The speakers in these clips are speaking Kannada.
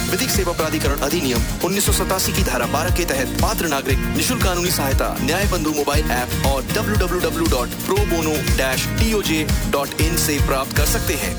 विधिक सेवा प्राधिकरण अधिनियम उन्नीस की धारा 12 के तहत पात्र नागरिक निशुल्क कानूनी सहायता न्याय बंधु मोबाइल ऐप और www.probono-toj.in से प्राप्त कर सकते हैं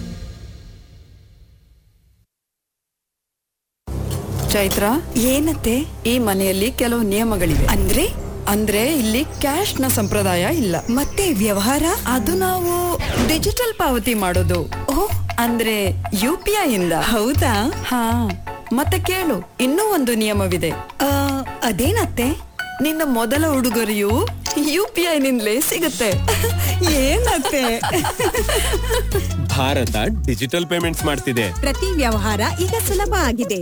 ಚೈತ್ರ ಏನತ್ತೆ ಈ ಮನೆಯಲ್ಲಿ ಕೆಲವು ನಿಯಮಗಳಿವೆ ಅಂದ್ರೆ ಅಂದ್ರೆ ಇಲ್ಲಿ ಕ್ಯಾಶ್ ನ ಸಂಪ್ರದಾಯ ಇಲ್ಲ ಮತ್ತೆ ವ್ಯವಹಾರ ಅದು ನಾವು ಡಿಜಿಟಲ್ ಪಾವತಿ ಮಾಡೋದು ಓ ಅಂದ್ರೆ ಯು ಪಿ ಐ ಇಂದ ಹೌದಾ ಹಾ ಮತ್ತೆ ಕೇಳು ಇನ್ನೂ ಒಂದು ನಿಯಮವಿದೆ ಆ, ಅದೇನತ್ತೆ ನಿನ್ನ ಮೊದಲ ಉಡುಗೊರೆಯು ಯು ಪಿ ಐ ನಿಂದಲೇ ಸಿಗುತ್ತೆ ಏನತ್ತೆ ಭಾರತ ಡಿಜಿಟಲ್ ಪೇಮೆಂಟ್ಸ್ ಮಾಡ್ತಿದೆ ಪ್ರತಿ ವ್ಯವಹಾರ ಈಗ ಸುಲಭ ಆಗಿದೆ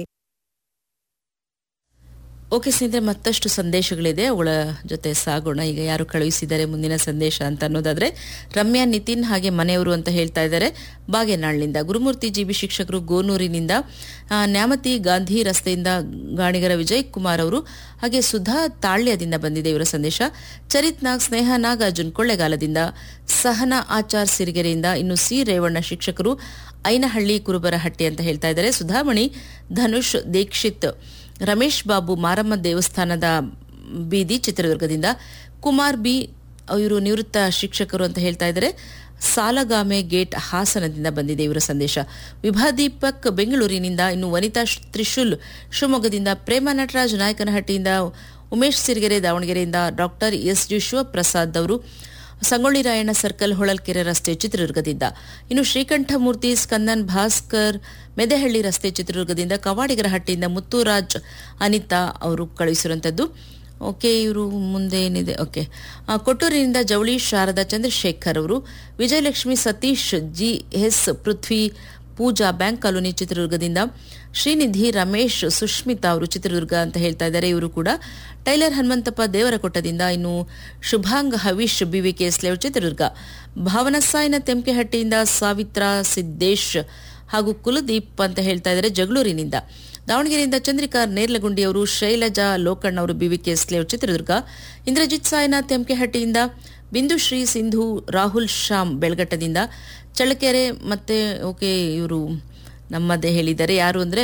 ಓಕೆ ಸ್ನೇಹಿತರೆ ಮತ್ತಷ್ಟು ಸಂದೇಶಗಳಿದೆ ಅವಳ ಜೊತೆ ಸಾಗೋಣ ಈಗ ಯಾರು ಕಳುಹಿಸಿದ್ದಾರೆ ಮುಂದಿನ ಸಂದೇಶ ಅಂತ ಅನ್ನೋದಾದ್ರೆ ರಮ್ಯಾ ನಿತಿನ್ ಹಾಗೆ ಮನೆಯವರು ಅಂತ ಹೇಳ್ತಾ ಇದ್ದಾರೆ ಬಾಗೇನಾಳ್ನಿಂದ ಗುರುಮೂರ್ತಿ ಜಿಬಿ ಶಿಕ್ಷಕರು ಗೋನೂರಿನಿಂದ ಆ, ನ್ಯಾಮತಿ ಗಾಂಧಿ ರಸ್ತೆಯಿಂದ ಗಾಣಿಗರ ವಿಜಯ್ ಕುಮಾರ್ ಅವರು ಹಾಗೆ ಸುಧಾ ತಾಳ್ಯದಿಂದ ಬಂದಿದೆ ಇವರ ಸಂದೇಶ ಚರಿತ್ ನಾಗ್ ಸ್ನೇಹ ನಾಗಾರ್ಜುನ್ ಕೊಳ್ಳೆಗಾಲದಿಂದ ಸಹನಾ ಆಚಾರ್ ಸಿರಿಗೆರೆಯಿಂದ ಇನ್ನು ಸಿ ರೇವಣ್ಣ ಶಿಕ್ಷಕರು ಐನಹಳ್ಳಿ ಕುರುಬರಹಟ್ಟಿ ಅಂತ ಹೇಳ್ತಾ ಇದ್ದಾರೆ ಸುಧಾಮಣಿ ಧನುಷ್ ದೀಕ್ಷಿತ್ ರಮೇಶ್ ಬಾಬು ಮಾರಮ್ಮ ದೇವಸ್ಥಾನದ ಬೀದಿ ಚಿತ್ರದುರ್ಗದಿಂದ ಕುಮಾರ್ ಬಿ ಇವರು ನಿವೃತ್ತ ಶಿಕ್ಷಕರು ಅಂತ ಹೇಳ್ತಾ ಇದ್ದಾರೆ ಸಾಲಗಾಮೆ ಗೇಟ್ ಹಾಸನದಿಂದ ಬಂದಿದೆ ಇವರ ಸಂದೇಶ ವಿಭಾ ದೀಪಕ್ ಬೆಂಗಳೂರಿನಿಂದ ಇನ್ನು ವನಿತಾ ಶ್- ತ್ರಿಶೂಲ್ ಶಿವಮೊಗ್ಗದಿಂದ ಪ್ರೇಮ ನಟರಾಜ್ ನಾಯಕನಹಟ್ಟಿಯಿಂದ ಉಮೇಶ್ ಸಿರಿಗೆರೆ ದಾವಣಗೆರೆಯಿಂದ ಡಾಕ್ಟರ್ ಎಸ್ ಜಿ ಶಿವಪ್ರಸಾದ್ ಅವರು ಸಂಗೊಳ್ಳಿ ರಾಯಣ್ಣ ಸರ್ಕಲ್ ಹೊಳಲ್ಕೆರೆ ರಸ್ತೆ ಚಿತ್ರದುರ್ಗದಿಂದ ಇನ್ನು ಶ್ರೀಕಂಠಮೂರ್ತಿ ಸ್ಕಂದನ್ ಭಾಸ್ಕರ್ ಮೆದೆಹಳ್ಳಿ ರಸ್ತೆ ಚಿತ್ರದುರ್ಗದಿಂದ ಕವಾಡಿಗರಹಟ್ಟಿಯಿಂದ ಮುತ್ತುರಾಜ್ ಅನಿತಾ ಅವರು ಕಳುಹಿಸಿರುವಂಥದ್ದು ಓಕೆ ಇವರು ಮುಂದೆ ಏನಿದೆ ಓಕೆ ಆ, ಕೊಟ್ಟೂರಿನಿಂದ ಜವಳಿ ಶಾರದಾ ಚಂದ್ರಶೇಖರ್ ಅವರು Vijayalakshmi Satish G S Prithvi Pooja bank colony ಚಿತ್ರದುರ್ಗದಿಂದ ಶ್ರೀನಿಧಿ ರಮೇಶ್ ಸುಷ್ಮಿತಾ ಅವರು ಚಿತ್ರದುರ್ಗ ಅಂತ ಹೇಳ್ತಾ ಇದ್ದಾರೆ ಇವರು ಕೂಡ ಟೈಲರ್ ಹನುಮಂತಪ್ಪ ದೇವರಕೊಟ್ಟದಿಂದ ಇನ್ನು ಶುಭಾಂಗ್ ಹವೀಶ್ ಬಿವಿಕೆ ಸ್ಲೇವ್ ಚಿತ್ರದುರ್ಗ ಭಾವನಸಾಯಿನ ತೆಂಕೆಹಟ್ಟಿಯಿಂದ ಸಾವಿತ್ರಾ ಸಿದ್ದೇಶ್ ಹಾಗೂ ಕುಲದೀಪ್ ಅಂತ ಹೇಳ್ತಾ ಇದ್ದಾರೆ ಜಗಳೂರಿನಿಂದ ದಾವಣಗೆರೆಯಿಂದ ಚಂದ್ರಿಕಾ ನೇರ್ಲಗುಂಡಿ ಅವರು ಶೈಲಜಾ ಲೋಕಣ್ಣ ಅವರು ಬಿವಿಕೆ ಸ್ಲೇವ್ ಚಿತ್ರದುರ್ಗ ಇಂದ್ರಜಿತ್ ಸಾಯಿನಾಥ್ ತೆಂಕೆಹಟ್ಟಿಯಿಂದ ಬಿಂದುಶ್ರೀ ಸಿಂಧು ರಾಹುಲ್ ಶ್ಯಾಮ್ ಬೆಳಗಟ್ಟದಿಂದ ಚಳ್ಳಕೆರೆ ಮತ್ತೆ ಓಕೆ ಇವರು ನಮ್ಮದೇ ಹೇಳಿದ್ದಾರೆ ಯಾರು ಅಂದರೆ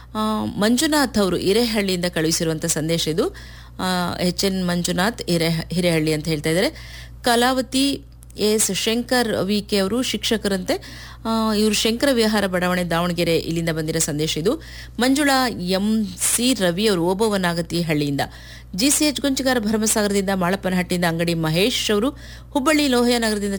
ಮಂಜುನಾಥ್ ಅವರು ಹಿರೇಹಳ್ಳಿಯಿಂದ ಕಳುಹಿಸಿರುವಂಥ ಸಂದೇಶ ಇದು ಎಚ್ ಎನ್ ಮಂಜುನಾಥ್ ಹಿರೇ ಹಿರೇಹಳ್ಳಿ ಅಂತ ಹೇಳ್ತಾ ಇದ್ದಾರೆ Kalavati S Shankar V K ಅವರು ಶಿಕ್ಷಕರಂತೆ ಆ, ಇವರು ಶಂಕರ ವಿಹಾರ ಬಡಾವಣೆ ದಾವಣಗೆರೆ ಇಲ್ಲಿಂದ ಬಂದಿರೋ ಸಂದೇಶ ಇದು ಮಂಜುಳಾ ಎಂ ಸಿ ರವಿ ಅವರು ಓಬವ್ವನಾಗತಿ ಹಳ್ಳಿಯಿಂದ ಜಿಸಿಎಚ್ ಗುಂಚಗಾರ ಭರಮಸಾಗರದಿಂದ ಮಾಳಪ್ಪನಹಟ್ಟಿಯಿಂದ ಅಂಗಡಿ ಮಹೇಶ್ ಅವರು ಹುಬ್ಬಳ್ಳಿ ಲೋಹಯ ನಗರದಿಂದ